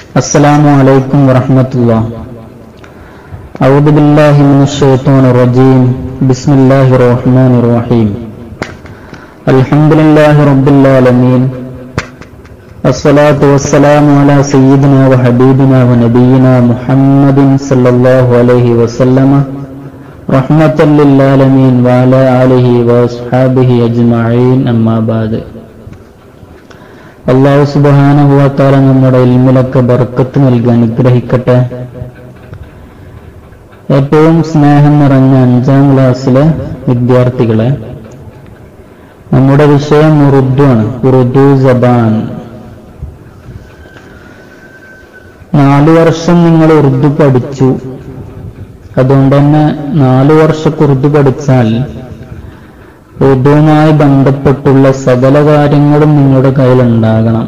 السلام عليكم ورحمة الله أعوذ بالله من الشيطان الرجيم بسم الله الرحمن الرحيم الحمد لله رب العالمين الصلاة والسلام على سيدنا وحبيبنا ونبينا محمد صلى الله عليه وسلم رحمة للعالمين وعلى آله وأصحابه أجمعين أما بعد അള്ളാഹു സുബാനുഭവത്താല നമ്മുടെ ഇൽമിലൊക്കെ ബർക്കത്ത് നൽകി അനുഗ്രഹിക്കട്ടെ ഏറ്റവും സ്നേഹം നിറഞ്ഞ അഞ്ചാം ക്ലാസ്സിലെ വിദ്യാർത്ഥികളെ നമ്മുടെ വിഷയം ഉറുദു ആണ് ഉറുദു ജബാൻ നാലു വർഷം നിങ്ങൾ ഉറുദു പഠിച്ചു അതുകൊണ്ട് തന്നെ നാലു വർഷം ഉറുദു പഠിച്ചാൽ ഉറുദുവുമായി ബന്ധപ്പെട്ടുള്ള സകല കാര്യങ്ങളും നിങ്ങളുടെ കയ്യിലുണ്ടാകണം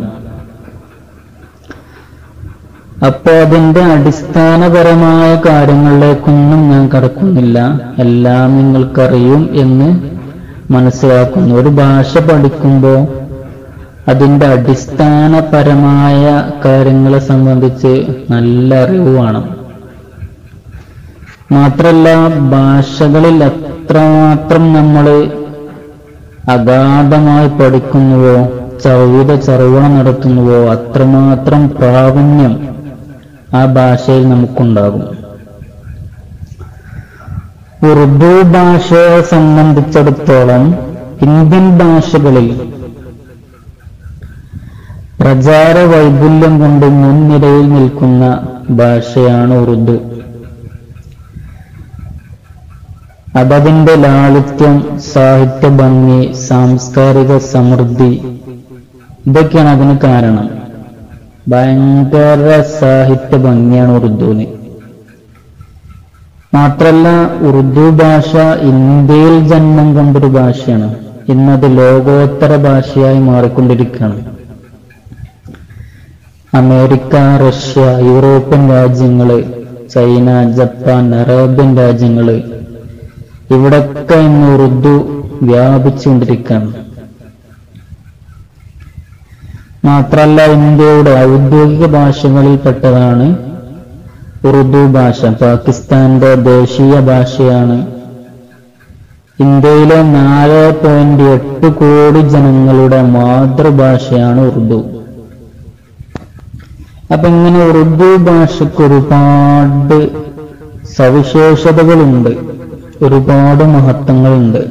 അപ്പോൾ അതിന്റെ അടിസ്ഥാനപരമായ കാര്യങ്ങളിലേക്കൊന്നും ഞാൻ കടക്കുന്നില്ല എല്ലാം നിങ്ങൾക്കറിയും എന്ന് മനസ്സിലാക്കുന്നു ഒരു ഭാഷ പഠിക്കുമ്പോൾ അതിന്റെ അടിസ്ഥാനപരമായ കാര്യങ്ങളെ സംബന്ധിച്ച് നല്ല അറിവ് വേണം മാത്രല്ല ഭാഷകളിൽ എത്രമാത്രം നമ്മൾ അഗാധമായി പഠിക്കുന്നുവോ ചവിത ചർവണം നടത്തുന്നുവോ അത്രമാത്രം പ്രാവീണ്യം ആ ഭാഷയിൽ നമുക്കുണ്ടാകും ഉറുദു ഭാഷയെ സംബന്ധിച്ചിടത്തോളം ഇന്ത്യൻ ഭാഷകളിൽ പ്രചാര വൈപുല്യം കൊണ്ട് മുൻനിരയിൽ നിൽക്കുന്ന ഭാഷയാണ് ഉറുദു അതതിന്റെ ലാളിത്യം സാഹിത്യ ഭംഗി സാംസ്കാരിക സമൃദ്ധി ഇതൊക്കെയാണ് അതിന് കാരണം ഭയങ്കര സാഹിത്യ ഭംഗിയാണ് ഉറുദുവിന് മാത്രല്ല ഉറുദു ഭാഷ ഇന്ത്യയിൽ ജന്മം കൊണ്ടൊരു ഭാഷയാണ് ഇന്നത് ലോകോത്തര ഭാഷയായി മാറിക്കൊണ്ടിരിക്കുകയാണ് അമേരിക്ക റഷ്യ യൂറോപ്യൻ രാജ്യങ്ങള് ചൈന ജപ്പാൻ അറേബ്യൻ രാജ്യങ്ങള് ഇവിടൊക്കെ ഇന്ന് ഉറുദു വ്യാപിച്ചുകൊണ്ടിരിക്കുകയാണ് മാത്രല്ല ഇന്ത്യയുടെ ഔദ്യോഗിക ഭാഷകളിൽപ്പെട്ടതാണ് ഉറുദു ഭാഷ പാകിസ്ഥാന്റെ ദേശീയ ഭാഷയാണ് ഇന്ത്യയിലെ നാല് പോയിന്റ് എട്ട് കോടി ജനങ്ങളുടെ മാതൃഭാഷയാണ് ഉറുദു അപ്പൊ ഇങ്ങനെ ഉറുദു ഭാഷയ്ക്ക് ഒരുപാട് സവിശേഷതകളുണ്ട് ഒരുപാട് മഹത്വങ്ങളുണ്ട്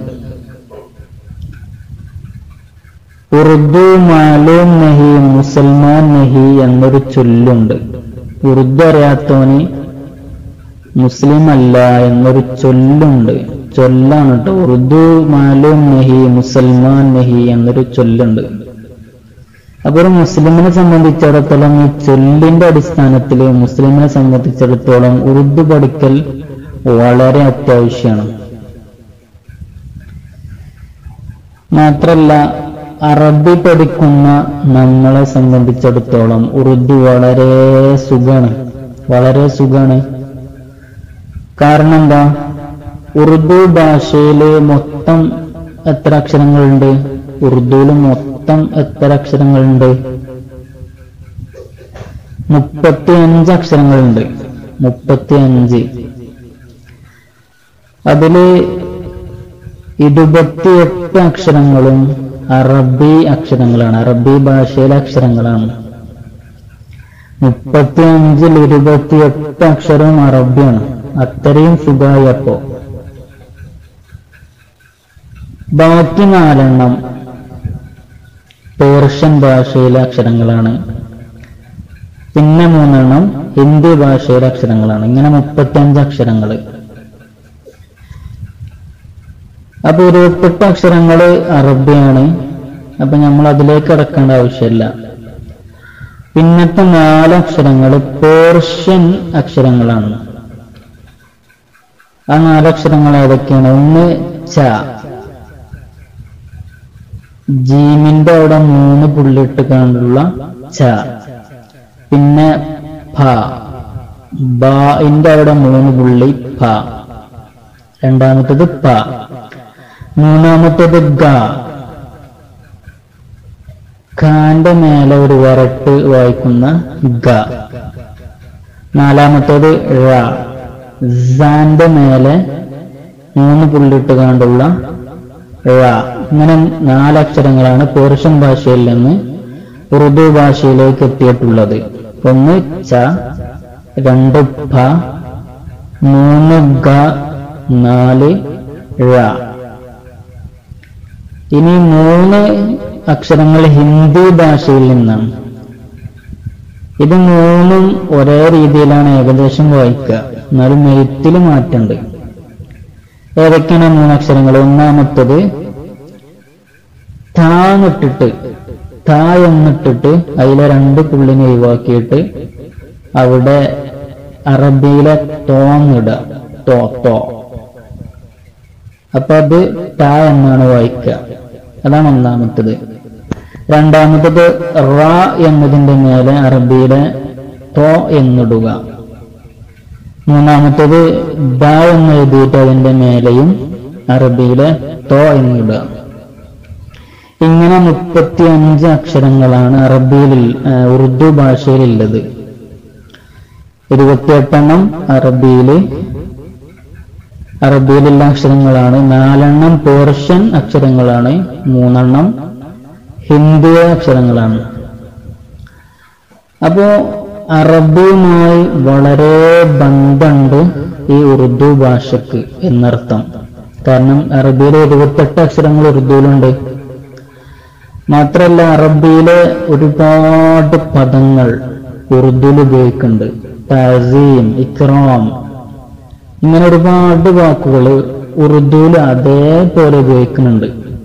ഉറുദു മാലൂം നഹി മുസൽമാൻ നഹി എന്നൊരു ചൊല്ലുണ്ട് ഉറുദു അറിയാത്തവന് മുസ്ലിം അല്ല എന്നൊരു ചൊല്ലുണ്ട് ചൊല്ലാണ് കേട്ടോ ഉറുദു മാലൂം നഹി മുസൽമാൻ നഹി എന്നൊരു ചൊല്ലുണ്ട് അപ്പൊ ഒരു മുസ്ലിമിനെ സംബന്ധിച്ചിടത്തോളം ഈ ചൊല്ലിന്റെ അടിസ്ഥാനത്തിൽ മുസ്ലിമിനെ സംബന്ധിച്ചിടത്തോളം ഉറുദു പഠിക്കൽ വളരെ അത്യാവശ്യമാണ് മാത്രല്ല അറബി പഠിക്കുന്ന നമ്മളെ സംബന്ധിച്ചിടത്തോളം ഉറുദു വളരെ സുഖാണ് വളരെ സുഖാണ് കാരണം എന്താ ഉറുദു ഭാഷയില് മൊത്തം എത്ര അക്ഷരങ്ങളുണ്ട് ഉറുദുവിൽ മൊത്തം എത്ര അക്ഷരങ്ങളുണ്ട് മുപ്പത്തി അഞ്ച് അക്ഷരങ്ങളുണ്ട് മുപ്പത്തി അഞ്ച് അതില് ഇരുപത്തിയെട്ട് അക്ഷരങ്ങളും അറബി അക്ഷരങ്ങളാണ് അറബി ഭാഷയിലെ അക്ഷരങ്ങളാണ് മുപ്പത്തി അഞ്ചിൽ ഇരുപത്തിയെട്ട് അക്ഷരവും അറബിയാണ് അത്രയും സുഖമായി അപ്പോ ബാക്കി നാലെണ്ണം പേർഷ്യൻ ഭാഷയിലെ അക്ഷരങ്ങളാണ് പിന്നെ മൂന്നെണ്ണം ഹിന്ദി ഭാഷയിലെ അക്ഷരങ്ങളാണ് ഇങ്ങനെ മുപ്പത്തിയഞ്ച് അക്ഷരങ്ങള് അപ്പൊ ഇരുപത്തെട്ട് അക്ഷരങ്ങള് അറബിയാണ് അപ്പൊ നമ്മൾ അതിലേക്ക് കടക്കേണ്ട ആവശ്യമില്ല പിന്നത്തെ നാല് അക്ഷരങ്ങൾ പേർഷ്യൻ അക്ഷരങ്ങളാണ് ആ നാലക്ഷരങ്ങൾ ഏതൊക്കെയാണ് ഒന്ന് ച ജീമിന്റെ അവിടെ മൂന്ന് പുള്ളിട്ട് കണ്ടുള്ള ച പിന്നെ ഫ ബാന്റെ അവിടെ മൂന്ന് പുള്ളി ഫ രണ്ടാമത്തത് പ മൂന്നാമത്തത് ഗ ഖാന്റെ മേലെ ഒരു വരട്ട് വായിക്കുന്ന ഗ നാലാമത്തേത് ഴ സാന്റെ മേലെ മൂന്ന് പുള്ളിട്ട് കണ്ടുള്ള ഴ ഇങ്ങനെ നാലക്ഷരങ്ങളാണ് പേർഷ്യൻ ഭാഷയിൽ നിന്ന് ഉറുദു ഭാഷയിലേക്ക് എത്തിയിട്ടുള്ളത് ഒന്ന് ച രണ്ട് ഭ മൂന്ന് ഗ നാല് ഴ ഇനി മൂന്ന് അക്ഷരങ്ങൾ ഹിന്ദി ഭാഷയിൽ നിന്നാണ് ഇത് മൂന്നും ഒരേ രീതിയിലാണ് ഏകദേശം വായിക്കുക എന്നാലും എഴുത്തിൽ മാറ്റമുണ്ട് ഏതൊക്കെയാണ് ആ മൂന്ന് അക്ഷരങ്ങൾ ഒന്നാമത്തത് താന്നിട്ടിട്ട് താ എന്നിട്ടിട്ട് അതിലെ രണ്ട് പുള്ളിനെ ഒഴിവാക്കിയിട്ട് അവിടെ അറബിയിലെ തോന്നിടുക തോ തോ അപ്പൊ അത് ടാ എന്നാണ് വായിക്കുക അതാണ് ഒന്നാമത്തത് രണ്ടാമത്തത് റ എന്നതിന്റെ മേലെ അറബിയിലെ തോ എന്നിടുക മൂന്നാമത്തത് ദ എന്ന് എഴുതിയിട്ട് അതിന്റെ മേലെയും അറബിയിലെ തോ എന്നിടുക ഇങ്ങനെ മുപ്പത്തി അഞ്ച് അക്ഷരങ്ങളാണ് അറബിയിൽ ആ, ഉറുദു ഭാഷയിലുള്ളത് ഇരുപത്തിയെട്ടെണ്ണം അറബിയില് അറബിയിലുള്ള അക്ഷരങ്ങളാണ് നാലെണ്ണം പേർഷ്യൻ അക്ഷരങ്ങളാണ് മൂന്നെണ്ണം ഹിന്ദി അക്ഷരങ്ങളാണ് അപ്പോ അറബിയുമായി വളരെ ബന്ധമുണ്ട് ഈ ഉറുദു ഭാഷക്ക് എന്നർത്ഥം കാരണം അറബിയിലെ ഇരുപത്തെട്ട് അക്ഷരങ്ങൾ ഉറുദുവിലുണ്ട് മാത്രല്ല അറബിയിലെ ഒരുപാട് പദങ്ങൾ ഉറുദുവിൽ ഉപയോഗിക്കുന്നുണ്ട് തസീം ഇക്റാം ഇങ്ങനെ ഒരുപാട് വാക്കുകൾ ഉറുദുവിൽ അതേപോലെ ഉപയോഗിക്കുന്നുണ്ട്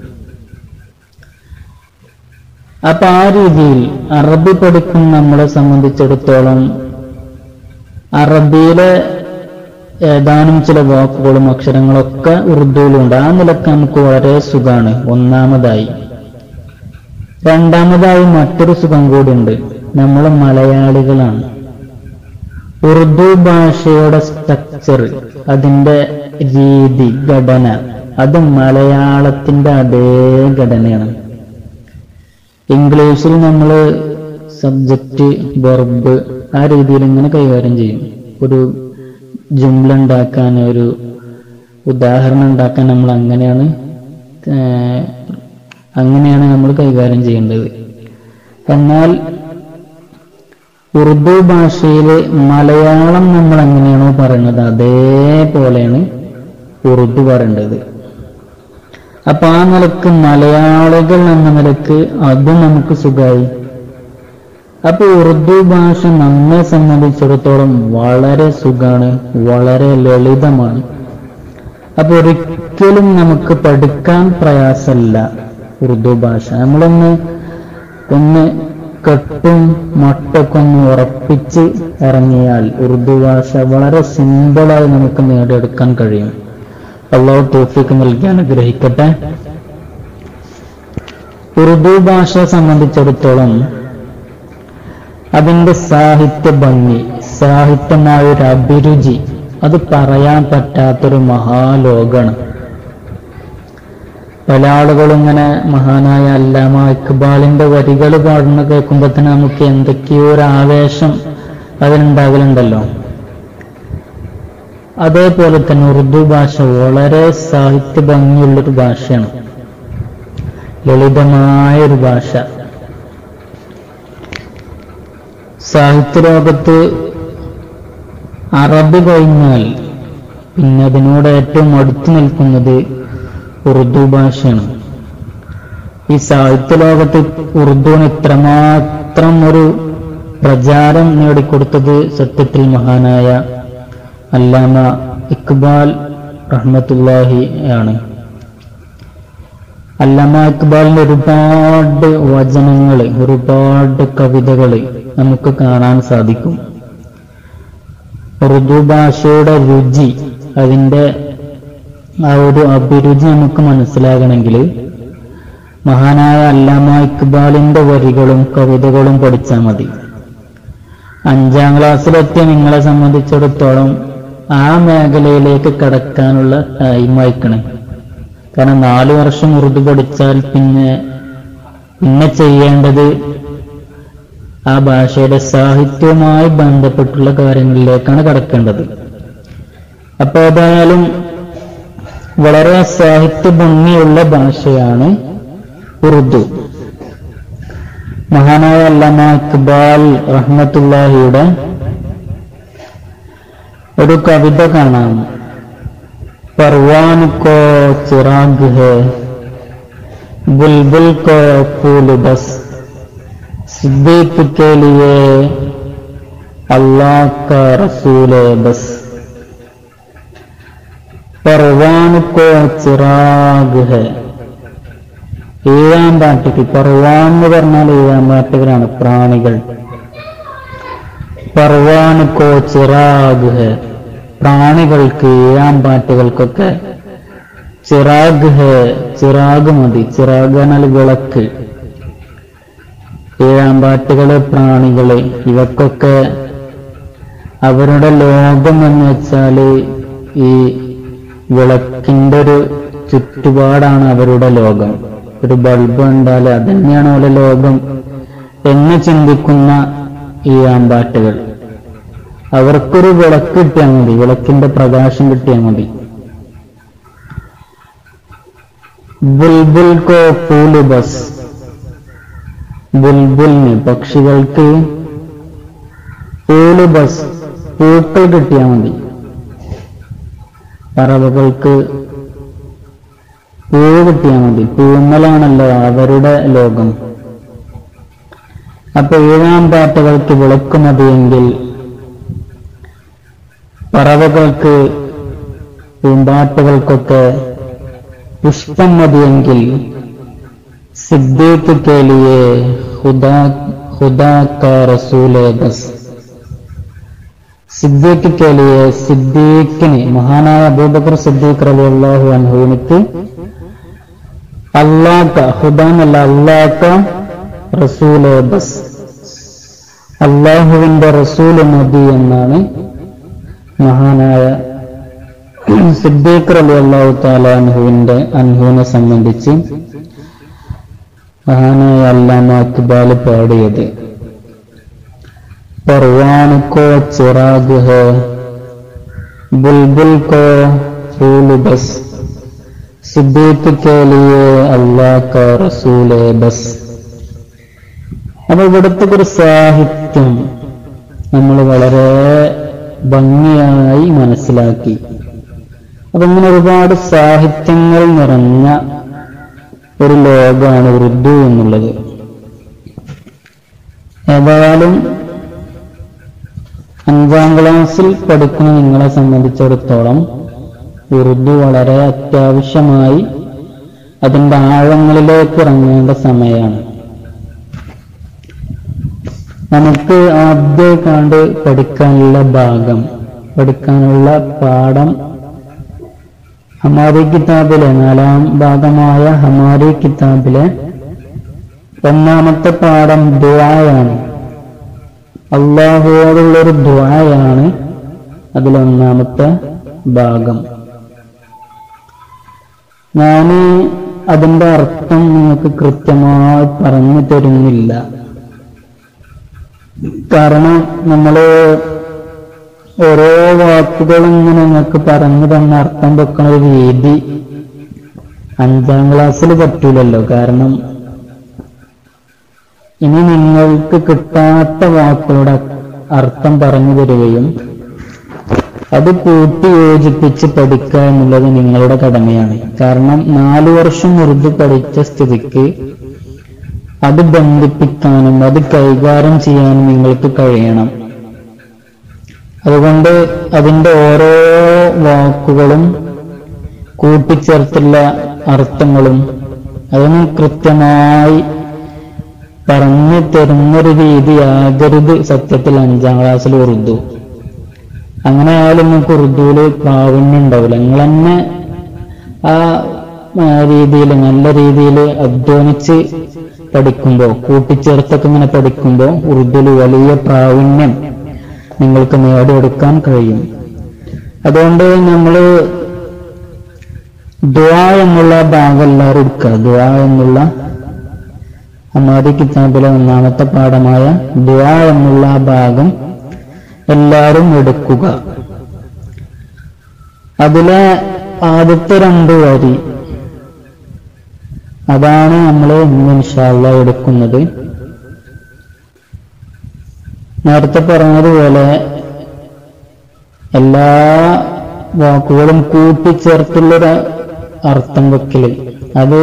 അപ്പൊ ആ രീതിയിൽ അറബി പഠിക്കുന്ന നമ്മളെ സംബന്ധിച്ചിടത്തോളം അറബിയിലെ ഏതാനും ചില വാക്കുകളും അക്ഷരങ്ങളൊക്കെ ഉറുദുവിലുണ്ട് ആ നിലക്ക് നമുക്ക് വളരെ സുഖാണ് ഒന്നാമതായി രണ്ടാമതായി മറ്റൊരു സുഖം കൂടിയുണ്ട് നമ്മൾ മലയാളികളാണ് ഉറുദു ഭാഷയുടെ സ്ട്രക്ചർ അതിന്റെ രീതി ഘടന അത് മലയാളത്തിന്റെ അതേ ഘടനയാണ് ഇംഗ്ലീഷിൽ നമ്മൾ സബ്ജക്റ്റ് വെർബ് ആ രീതിയിൽ ഇങ്ങനെ കൈകാര്യം ചെയ്യും ഒരു ജുംല ഉണ്ടാക്കാൻ ഒരു ഉദാഹരണം ഉണ്ടാക്കാൻ നമ്മൾ അങ്ങനെയാണ് ഏർ, അങ്ങനെയാണ് നമ്മൾ കൈകാര്യം ചെയ്യേണ്ടത് എന്നാൽ ഉറുദു ഭാഷയിൽ മലയാളം നമ്മൾ എങ്ങനെയാണോ പറയുന്നത് അതേപോലെയാണ് ഉറുദു പറയേണ്ടത് അപ്പൊ ആ നിലക്ക് മലയാളികൾ എന്ന നിലക്ക് അതും നമുക്ക് സുഖമായി അപ്പൊ ഉറുദു ഭാഷ നമ്മെ സംബന്ധിച്ചിടത്തോളം വളരെ സുഖാണ് വളരെ ലളിതമാണ് അപ്പൊ ഒരിക്കലും നമുക്ക് പഠിക്കാൻ പ്രയാസമല്ല ഉറുദു ഭാഷ നമ്മളൊന്ന് ഒന്ന് കെട്ടും മട്ടൊക്കെ ഒന്ന് ഉറപ്പിച്ച് ഇറങ്ങിയാൽ ഉറുദു ഭാഷ വളരെ സിമ്പിളായി നമുക്ക് നേടിയെടുക്കാൻ കഴിയും അള്ളാഹു തോഫിക്ക് നൽകി അനുഗ്രഹിക്കട്ടെ ഉറുദു ഭാഷ സംബന്ധിച്ചിടത്തോളം അതിന്റെ സാഹിത്യ ഭംഗി സാഹിത്യമായ ഒരു അഭിരുചി അത് പറയാൻ പറ്റാത്തൊരു മഹാലോകാണ് പല ആളുകളും ഇങ്ങനെ മഹാനായ അല്ലാമ ഇക്ബാലിന്റെ വരികൾ പാടുന്ന കേൾക്കുമ്പോൾ തന്നെ നമുക്ക് എന്തൊക്കെയോ ഒരു ആവേശം അതിനുണ്ടാകലുണ്ടല്ലോ അതേപോലെ തന്നെ ഉറുദു ഭാഷ വളരെ സാഹിത്യ ഭംഗിയുള്ളൊരു ഭാഷയാണ് ലളിതമായ ഒരു ഭാഷ സാഹിത്യലോകത്ത് അറബി കഴിഞ്ഞാൽ പിന്നെ അതിനോട് ഏറ്റവും അടുത്തു നിൽക്കുന്നത് ഉറുദു ഭാഷയാണ് ഈ സാഹിത്യലോകത്ത് ഉറുദുവിന് ഇത്രമാത്രം ഒരു പ്രചാരം നേടിക്കൊടുത്തത് സത്യത്തിൽ മഹാനായ അല്ലാമ ഇക്ബാൽ റഹ്മത്തുല്ലാഹി ആണ് അല്ലാമ ഇക്ബാലിന്റെ ഒരുപാട് വചനങ്ങൾ ഒരുപാട് കവിതകൾ നമുക്ക് കാണാൻ സാധിക്കും ഉറുദു ഭാഷയുടെ രുചി അതിന്റെ ആ ഒരു അഭിരുചി നമുക്ക് മനസ്സിലാകണമെങ്കിൽ മഹാനായ അല്ലാമ ഇക്ബാലിന്റെ വരികളും കവിതകളും പഠിച്ചാൽ മതി അഞ്ചാം ക്ലാസ്സിലെത്തിയ നിങ്ങളെ സംബന്ധിച്ചിടത്തോളം ആ മേഖലയിലേക്ക് കടക്കാനുള്ള ടൈം അയക്കണം കാരണം നാലു വർഷം ഉറുദു പഠിച്ചാൽ പിന്നെ പിന്നെ ചെയ്യേണ്ടത് ആ ഭാഷയുടെ സാഹിത്യവുമായി ബന്ധപ്പെട്ടുള്ള കാര്യങ്ങളിലേക്കാണ് കടക്കേണ്ടത് അപ്പൊ ഏതായാലും വളരെ സാഹിത്യ ഭംഗിയുള്ള ഭാഷയാണ് ഉറുദു മഹാനായ അല്ലാമ ഇക്ബാൽ റഹ്മത്തുല്ലാഹിയുടെ ഒരു കവിത കാണാം परवान को चिराग है बुलबुल को फूल बस सिद्दीक के लिए अल्लाह का रसूल है बस परवान को चिराഗ് है ഈഴാമ്പാട്ടുകൾ പർവാൻ എന്ന് പറഞ്ഞാൽ ഈഴാമ്പാട്ടുകളാണ് പ്രാണികൾ പർവാൻ കോ ചിറാഗ് ഹെ പ്രാണികൾക്ക് ഈഴാമ്പാട്ടുകൾക്കൊക്കെ ചിറാഗ് ഹെ ചിറാഗ് മതി ചിറാഗ് എന്നാൽ വിളക്ക് ഈഴാമ്പാട്ടുകള് പ്രാണികള് ഇവക്കൊക്കെ അവരുടെ ലോകം എന്ന് വെച്ചാല് ഈ വിളക്കിന്റെ ഒരു ചുറ്റുപാടാണ് അവരുടെ ലോകം ഒരു ബൾബ് ഉണ്ടാൽ അതന്നെയാണ് അവരുടെ ലോകം എന്ന് ചിന്തിക്കുന്ന ഈ ആമ്പാട്ടുകൾ അവർക്കൊരു വിളക്ക് കിട്ടിയാൽ മതി വിളക്കിന്റെ പ്രകാശം കിട്ടിയാൽ മതി ബുൽബുൽ കോ പൂല് ബസ് ബുൽബുലിന് പക്ഷികൾക്ക് പൂല് ബസ് പൂക്കൾ കിട്ടിയാൽ മതി പറവകൾക്ക് പൂവ് കിട്ടിയാൽ മതി പൂമ്മലാണല്ലോ അവരുടെ ലോകം അപ്പൊ ഏഴാം പാട്ടുകൾക്ക് വിളക്ക് മതിയെങ്കിൽ പറവകൾക്ക് പൂമ്പാട്ടുകൾക്കൊക്കെ പുഷ്പം മതിയെങ്കിൽ സിദ്ദീഖ് കേലിയെ ഹുദാ ഹുദാ കാ റസൂലെ ബസ് സിദ്ദീഖ് കേലിയെ സിദ്ദീഖിന് മഹാനായ അബൂബക്കർ സിദ്ദീഖ് റളിയല്ലാഹു അൻഹുവിനിക്ക് അള്ളാക്ക ഹുദാന്നല്ല അള്ളാക്ക റസൂലെ ബസ് അള്ളാഹുവിന്റെ റസൂല് മതി എന്നാണ് മഹാനായ സിദ്ദീഖ് അലി അള്ളാഹു താല അൻഹുവിന്റെ അൻഹുവിനെ സംബന്ധിച്ച് മഹാനായ അല്ലാമ അക്ബാൽ പാടിയത് परवान को चिराग है बुलबुल को फूल बस സിദ്ദീഖ് के लिए अल्लाह का रसूल है बस അപ്പൊ ഇവിടുത്തെ ഒരു സാഹിത്യം നമ്മൾ വളരെ ഭംഗിയായി മനസ്സിലാക്കി അപ്പൊ ഇങ്ങനെ ഒരുപാട് സാഹിത്യങ്ങൾ നിറഞ്ഞ ഒരു ലോകമാണ് ഉറുദു എന്നുള്ളത് ഏതായാലും അഞ്ചാം ക്ലാസ്സിൽ പഠിക്കുന്ന നിങ്ങളെ സംബന്ധിച്ചിടത്തോളം ഉറുദു വളരെ അത്യാവശ്യമായി അതിന്റെ ആഴങ്ങളിലേക്ക് ഇറങ്ങേണ്ട സമയമാണ് നമുക്ക് ആദ്യം കണ്ട് പഠിക്കാനുള്ള ഭാഗം പഠിക്കാനുള്ള പാഠം ഹമാരി കിതാബിലെ നാലാം ഭാഗമായ ഹമാരി കിതാബിലെ ഒന്നാമത്തെ പാഠം ദുആയാണ് അള്ളാഹുവോടുള്ളൊരു ദ്വായാണ് അതിലൊന്നാമത്തെ ഭാഗം ഞാൻ അതിന്റെ അർത്ഥം നിങ്ങൾക്ക് കൃത്യമായി പറഞ്ഞു തരുന്നില്ല കാരണം നമ്മള് ഓരോ വാക്കുകളും ഇങ്ങനെ നിങ്ങൾക്ക് പറഞ്ഞു തന്ന അർത്ഥം വെക്കുന്ന ഒരു രീതി അഞ്ചാം ക്ലാസ്സിൽ പറ്റൂലല്ലോ കാരണം ഇനി നിങ്ങൾക്ക് കിട്ടാത്ത വാക്കുകളുടെ അർത്ഥം പറഞ്ഞു തരികയും അത് കൂട്ടി യോജിപ്പിച്ച് പഠിക്കുക എന്നുള്ളത് നിങ്ങളുടെ കടമയാണ് കാരണം നാലു വർഷം ഉറുദു പഠിച്ച സ്ഥിതിക്ക് അത് ബന്ധിപ്പിക്കാനും അത് കൈകാര്യം ചെയ്യാനും നിങ്ങൾക്ക് കഴിയണം അതുകൊണ്ട് അതിന്റെ ഓരോ വാക്കുകളും കൂട്ടിച്ചേർത്തുള്ള അർത്ഥങ്ങളും അതിന് കൃത്യമായി പറഞ്ഞു തരുന്നൊരു രീതിയാകരുത് സത്യത്തിൽ അഞ്ചാം ക്ലാസ്സിൽ ഉറുദു അങ്ങനെ ആയാലും നിങ്ങൾക്ക് ഉറുദുവിൽ പ്രാവീണ്യം ഉണ്ടാവില്ല നിങ്ങൾ തന്നെ ആ രീതിയിൽ നല്ല രീതിയിൽ അധ്വാനിച്ച് പഠിക്കുമ്പോൾ കൂട്ടിച്ചേർത്തൊക്കെ ഇങ്ങനെ പഠിക്കുമ്പോൾ ഉറുദുവിൽ വലിയ പ്രാവീണ്യം നിങ്ങൾക്ക് നേടിയെടുക്കാൻ കഴിയും അതുകൊണ്ട് നമ്മൾ ദ്വാ എന്നുള്ള ഭാഗം എല്ലാവരും എടുക്കുക ദ്വാ എന്നുള്ള അമാദി കിതാബിലെ ഒന്നാമത്തെ പാഠമായ ദുആ എന്നുള്ള ആ ഭാഗം എല്ലാവരും എടുക്കുക അതിലെ ആദ്യത്തെ രണ്ട് വരി അതാണ് നമ്മൾ ഇന്ന് ഇൻഷാല്ല എടുക്കുന്നത് നേരത്തെ പറഞ്ഞതുപോലെ എല്ലാ വാക്കുകളും കൂട്ടിച്ചേർത്തുള്ളൊരു അർത്ഥം വെക്കല് അത്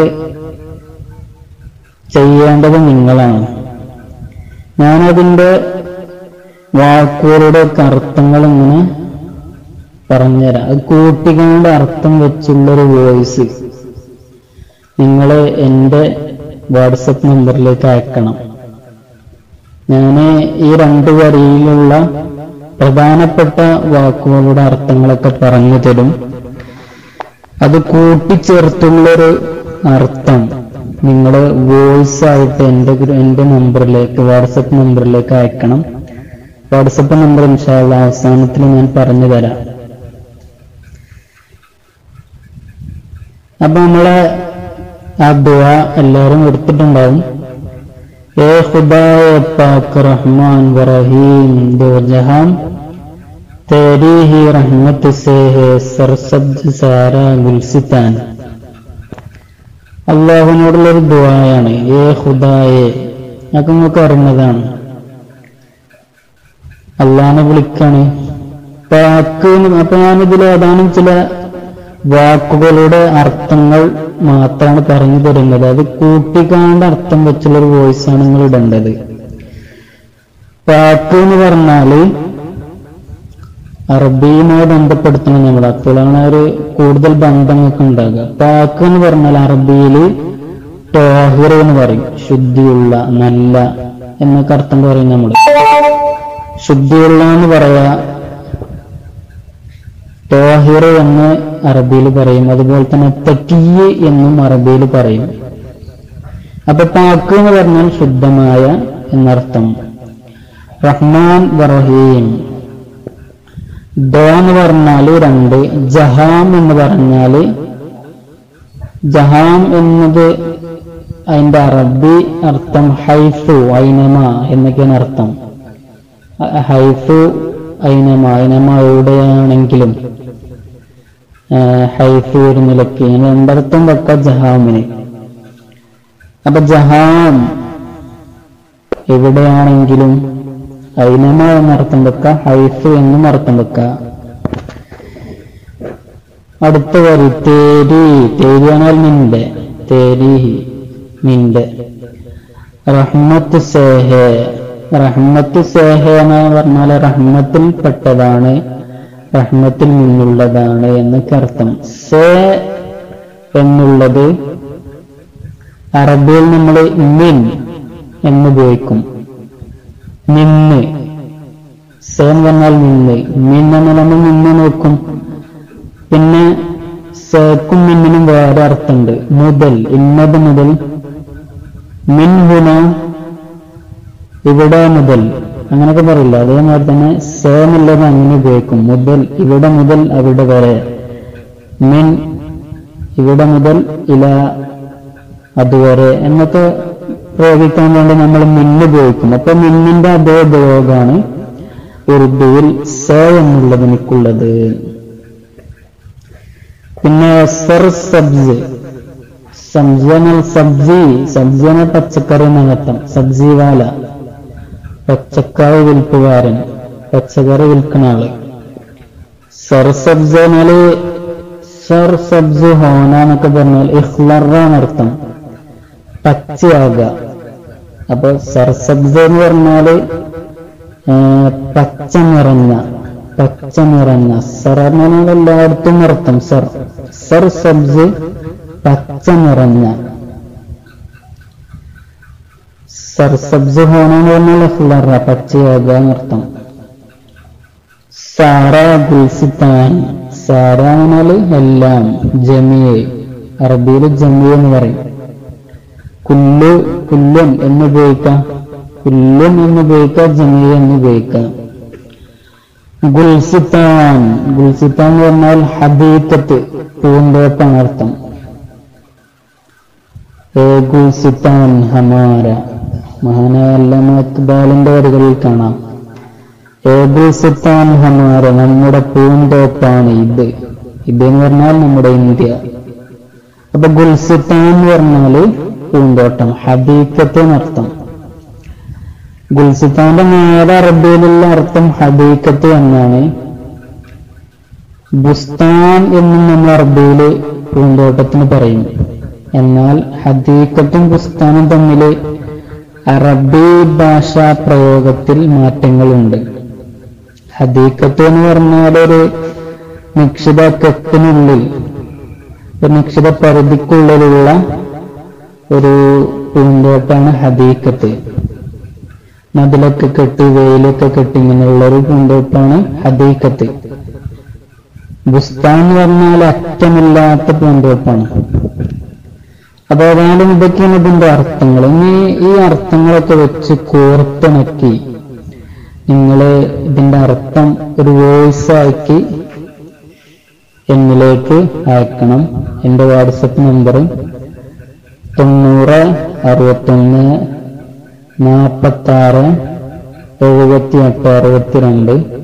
ചെയ്യേണ്ടത് നിങ്ങളാണ് ഞാനതിൻ്റെ വാക്കുകളുടെ ഒക്കെ അർത്ഥങ്ങൾ ഇങ്ങനെ പറഞ്ഞുതരാം അത് കൂട്ടിക്കൊണ്ട് അർത്ഥം വെച്ചുള്ളൊരു വോയിസ് നിങ്ങൾ എൻ്റെ വാട്സപ്പ് നമ്പറിലേക്ക് അയക്കണം ഞാൻ ഈ രണ്ട് വരിയിലുള്ള പ്രധാനപ്പെട്ട വാക്കുകളുടെ അർത്ഥങ്ങളൊക്കെ പറഞ്ഞു തരും അത് കൂട്ടിച്ചേർത്തുള്ളൊരു അർത്ഥം നിങ്ങൾ വോയിസ് ആയിട്ട് എൻ്റെ ഗ്രൂ- എൻ്റെ നമ്പറിലേക്ക് വാട്സപ്പ് നമ്പറിലേക്ക് അയക്കണം വാട്സപ്പ് നമ്പർ ഇൻഷാല്ല അവസാനത്തിൽ ഞാൻ പറഞ്ഞു തരാം അപ്പൊ നമ്മളെ ആ ദുആ എല്ലാവരും എടുത്തിട്ടുണ്ടാവും ഏ ഖുദായ പാക്ക് റഹ്മാൻ വറഹീം ദോ ജഹാൻ तेरी ही रहमत से है सरसബ്ജ സാരാ ഗുൽസിത്താൻ അള്ളാഹുവിനോടുള്ളൊരു ദുആയാണ് ഏ ഖുദായെ അതൊക്കെ നിങ്ങൾക്ക് അറിയുന്നതാണ് അള്ളാഹിനെ വിളിക്കാണ് പാക്ക് എന്ന് അപ്പൊ ഞാനിതിൽ ഏതാനും ചില വാക്കുകളുടെ അർത്ഥങ്ങൾ മാത്രമാണ് പറഞ്ഞു തരുന്നത് അത് കൂട്ടിക്കാണ്ട് അർത്ഥം വെച്ചുള്ളൊരു വോയിസാണ് നിങ്ങൾ ഇടേണ്ടത് പാക്ക് എന്ന് പറഞ്ഞാല് അറബിയുമായി ബന്ധപ്പെടുത്തണം നമ്മൾ അപ്പോഴാണ് ഒരു കൂടുതൽ ബന്ധമൊക്കെ ഉണ്ടാകുക പാക്ക് എന്ന് പറഞ്ഞാൽ അറബിയിൽ ടോഹിർ എന്ന് പറയും ശുദ്ധിയുള്ള നല്ല എന്നൊക്കെ അർത്ഥം പറയും നമ്മൾ ശുദ്ധിയുള്ള എന്ന് പറയാ ടോഹിർ എന്ന് അറബിയിൽ പറയും അതുപോലെ തന്നെ തക്കിയ് എന്നും അറബിയിൽ പറയും അപ്പൊ പാക്ക് എന്ന് പറഞ്ഞാൽ ശുദ്ധമായ എന്നർത്ഥം റഹ്മാൻ വറഹീം ദ എന്ന് പറഞ്ഞാല് രണ്ട് ജഹാം എന്ന് പറഞ്ഞാല് ജഹാം എന്നത് അതിന്റെ അറബി അർത്ഥം ഹൈഫു ഐനമ എന്നൊക്കെയാണ് അർത്ഥം അ- ഹൈഫു ഐനമ ഐനമ എവിടെയാണെങ്കിലും ആ, ഹൈഫു ഒരു നിലയ്ക്ക് ഇങ്ങനെ രണ്ടർത്ഥം വെക്ക ജഹാമിന് അപ്പൊ ജഹാം എവിടെയാണെങ്കിലും ഐനമ എന്നർത്ഥം വെക്ക ഹൈഫ് എന്നും അർത്ഥം വെക്ക അടുത്ത വരി തേരി തേരിയാണാൽ നിന്റെ തേരി നിന്റെ റഹ്മത്ത് സേഹേ റഹ്മത്ത് സേഹ എന്ന് പറഞ്ഞാൽ റഹ്മത്തിൽ പെട്ടതാണ് റഹ്മത്തിൽ നിന്നുള്ളതാണ് എന്നൊക്കെ അർത്ഥം സേ എന്നുള്ളത് അറബിയിൽ നമ്മൾ മിൻ എന്നുപയോഗിക്കും നിന്ന് സേ എന്ന് പറഞ്ഞാൽ നിന്ന് മിൻ എന്ന് നമ്മൾ നിന്ന് നോക്കും പിന്നെ സേക്കും മിന്നിനും വേറെ അർത്ഥമുണ്ട് മുതൽ ഇന്നത് മുതൽ മിൻ ഹുന ഇവിടെ മുതൽ അങ്ങനൊക്കെ പറയില്ല അതേമാതിരി തന്നെ സേ എന്നുള്ളത് അങ്ങനെ ഉപയോഗിക്കും മുതൽ ഇവിടെ മുതൽ അവിടെ വരെ മിൻ ഇവിടെ മുതൽ ഇല അതുവരെ എന്നൊക്കെ പ്രയോഗിക്കാൻ വേണ്ടി നമ്മൾ മിന്ന് ഉപയോഗിക്കും അപ്പൊ മിന്നിന്റെ അതേ ഉപയോഗമാണ് ഉറുദുവിൽ സ എന്നുള്ളതിനേക്കുള്ളത് പിന്നെ സർ സബ്സ് സംജനൽ സബ്ജി സംജന പച്ചക്കറി എന്നർത്ഥം സബ്ജി വാല പച്ചക്കറി വിൽപ്പുകാരൻ പച്ചക്കറി വിൽക്കുന്ന ആള് സർ സബ്സ് എന്നാല് സർ സബ്സ് ഹോന എന്നൊക്കെ പറഞ്ഞാൽ ഇഹ്ലറ എന്നർത്ഥം പച്ചയാകുക അപ്പൊ സർ സബ്സ് എന്ന് പറഞ്ഞാല് ആ, പച്ച നിറഞ്ഞ പച്ച നിറഞ്ഞ സർ എന്ന് പറഞ്ഞാൽ എല്ലായിടത്തും അർത്ഥം സർ സർ സബ്സ് പച്ച നിറഞ്ഞ സർ സബ്സ് ഹോണ എന്ന് പറഞ്ഞാൽ ഇഹ്ലറ പച്ചയാകുക എന്നർത്ഥം സാറ ഗുൽസിത്താൻ സാറ എന്ന് പറഞ്ഞാല് എല്ലാം ജമിയെ അറബിയിൽ ജമി എന്ന് പറയും കുല്ലു കുല്ലും എന്ന് ഉപയോഗിക്കാം കുല്ലും എന്ന് ഉപയോഗിക്കാം ജമി എന്ന് ഉപയോഗിക്കാം ഗുൽസിത്താൻ ഗുൽസിത്താൻ എന്ന് പറഞ്ഞാൽ ഹദീക്കത്ത് പൂന്തോപ്പാണ് അർത്ഥം ഏ ഗുൽസിത്താൻ ഹമാര മഹാനായ അല്ലാമ ഇക്ബാലിന്റെ വരികളിൽ കാണാം ഏബിൾ സുൽത്താൻ ഹമാര നമ്മുടെ പൂന്തോപ്പാണ് ഇത് ഇത് എന്ന് പറഞ്ഞാൽ നമ്മുടെ ഇന്ത്യ അപ്പൊ ഗുൽസുത്താൻ എന്ന് പറഞ്ഞാല് പൂന്തോട്ടം ഹദീക്കത്ത് എന്നർത്ഥം ഗുൽസുത്താന്റെ നേരെ അറബിയിലുള്ള അർത്ഥം ഹദീക്കത്ത് എന്നാണ് ബുസ്താൻ എന്നും നമ്മൾ അറബിയില് പൂന്തോട്ടത്തിന് പറയും എന്നാൽ ഹദീക്കത്തും ബുസ്താനും തമ്മിൽ അറബി ഭാഷാ പ്രയോഗത്തിൽ മാറ്റങ്ങളുണ്ട് ഹദീക്കത്ത് എന്ന് പറഞ്ഞാൽ ഒരു നിശ്ചിത കെട്ടിനുള്ളിൽ ഒരു നിശ്ചിത പരിധിക്കുള്ളിലുള്ള ഒരു പൂന്തോട്ടാണ് ഹദീക്കത്ത് മതിലൊക്കെ കെട്ടി വെയിലൊക്കെ കെട്ടി ഇങ്ങനെയുള്ള ഒരു പൂന്തോട്ടാണ് ഹദീക്കത്ത് ബുസ്താൻ എന്ന് പറഞ്ഞാൽ അറ്റമില്ലാത്ത പൂന്തോട്ടാണ് അപ്പൊ ഏതായാലും ഇതൊക്കെയാണ് ഇതിന്റെ അർത്ഥങ്ങൾ ഇനി ഈ അർത്ഥങ്ങളൊക്കെ വെച്ച് കോർത്തിണക്കി നിങ്ങൾ ഇതിന്റെ അർത്ഥം ഒരു വോയിസ് ആക്കി എന്നിലേക്ക് അയക്കണം എന്റെ വാട്സപ്പ് നമ്പർ തൊണ്ണൂറ് അറുപത്തൊന്ന് നാൽപ്പത്തി ആറ് എഴുപത്തി എട്ട് അറുപത്തിരണ്ട്